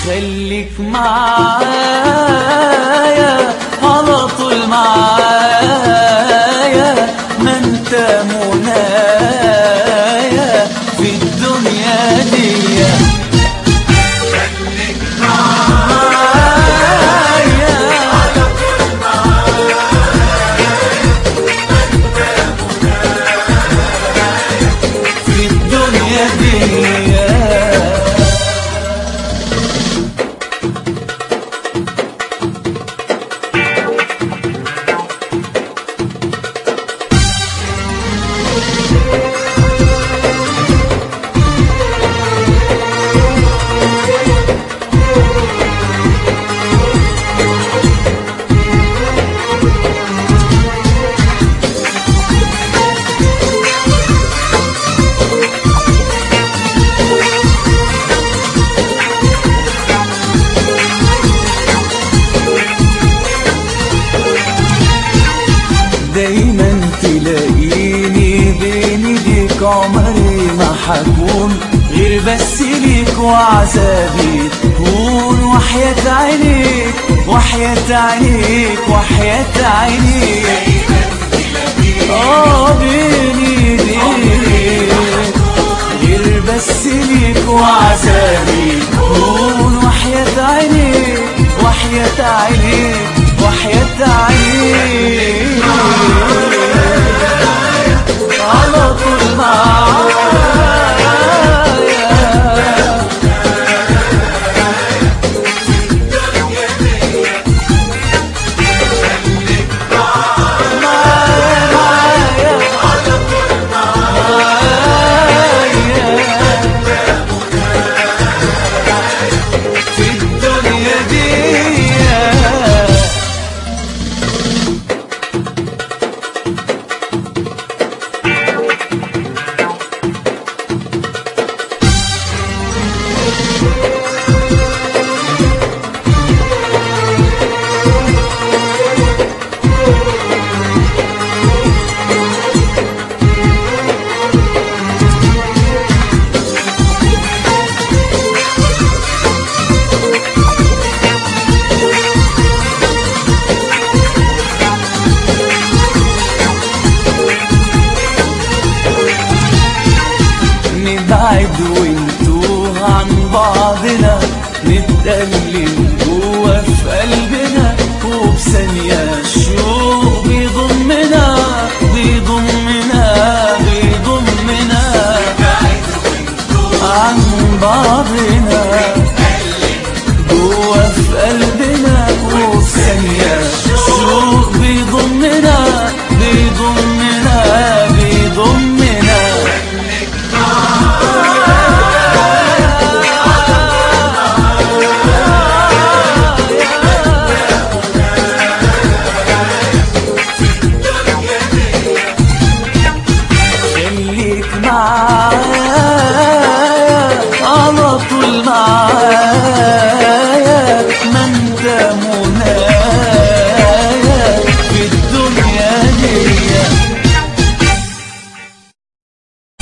خليك معايا على طول معايا ما انت منايا في الدنيا دي في الدنيا دي دايما تلاقيني بين ايديك عمري ما حكون غير بس ليك وعذابي هون وحياة عينيك وحياة عينيك وحياة عينيك اه بين ايديك غير بس ليك وعذابي هون وحياة عينيك وحياة عينيك وحياة عينيك على طول معايا معايا في الدنيا دي نبعد ونتوه عن بعضنا نتألم جوا في قلبنا وبثانية الشوق بيضمنا بيضمنا بيضمنا عن بعضنا جوا في قلبنا وبثانية الشوق بيضمنا بيضمنا بيضمنا خليك معايا على طول معايا ما انت